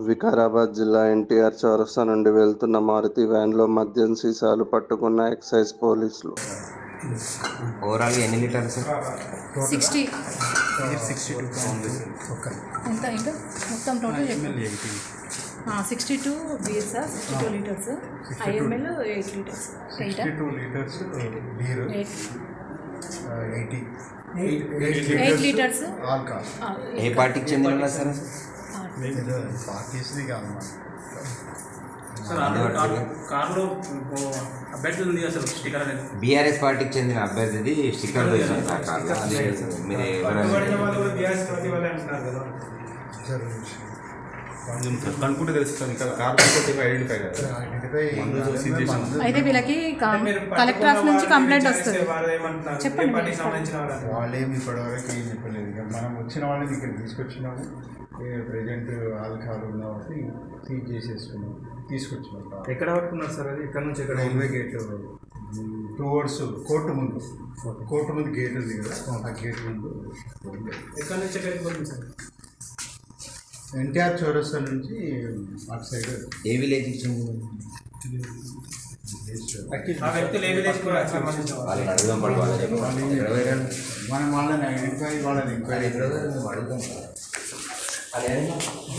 వికారాబాద్ జిల్లా ఎన్టీఆర్ చౌరస్తా నుండి వెళ్తున్న మారుతి వ్యాన్లో మద్యం సీసాలు పట్టుకున్న ఎక్సైజ్ పోలీసులు ఓవరాల్ ఎన్ని లీటర్స్ సిక్స్టీ సిక్స్టీ టూ ఎంత ఇంకా మొత్తం టోటల్ చెప్పండి sixty two beer sir sixty two litres IML eight litres eight sixty two litres beer eight eighty eight litres alcohol ఏ పార్టీకి చెందిన వాళ్ళు సార్ ఏదో పార్టీస్ది కాదు మన సార్ ఆల్రెడీ కార్ కార్లో అభ్యర్థి ఉంది అసలు స్టిక్కర్ అనేది బీఆర్ఎస్ పార్టీకి చెందిన అభ్యర్థిది స్టిక్కర్ వేసారు సార్ కార్లో. అది మీరు ఎవరైనా సరే కనుక్కుంటే తెలుస్తుంది ఇంకా కార్ ఐడెంటిఫై కదా ఐడెంటిఫై మందు చూసి ఇది చేసాం. అయితే వీళ్ళకి కలెక్టర్ ఆఫ్ నుంచి కంప్లైంట్ వస్తుంది చెప్పండి వాళ్ళేమి ఇప్పటివరకు ఏం చెప్పలేదు ఇక మనం వచ్చిన వాళ్ళని ఇక్కడ తీసుకొచ్చినాము ప్రజెంట్ ఆల్కహాల్ ఉన్న కాబట్టి సీజ్ చేసేసుకున్నాం తీసుకొచ్చినాం ఎక్కడ పట్టుకున్నారు సార్ అది ఇక్కడ నుంచి ఎక్కడ రైల్వే గేట్ టువర్డ్స్ కోర్టు ముందు కోర్టు ముందు గేట్ ఉంది కదా ఆ గేట్ ముందు ఎక్కడ నుంచి ఎక్కడికి పోతుంది సార్ ఎన్టీఆర్ చౌరస్తా నుంచి అటు సైడ్ ఏ విలేజ్కి చెందిన ఆ వ్యక్తులు ఏ విలేజ్ కూడా సంబంధించిన వాళ్ళు. వాళ్ళని అడుగుదాం పడు వాళ్ళు చెప్పాలి. ఎక్కడ పోయారు? మనం వాళ్ళని ఐడెంటిఫై వాళ్ళని ఎంక్వైరీ అడుగుదాం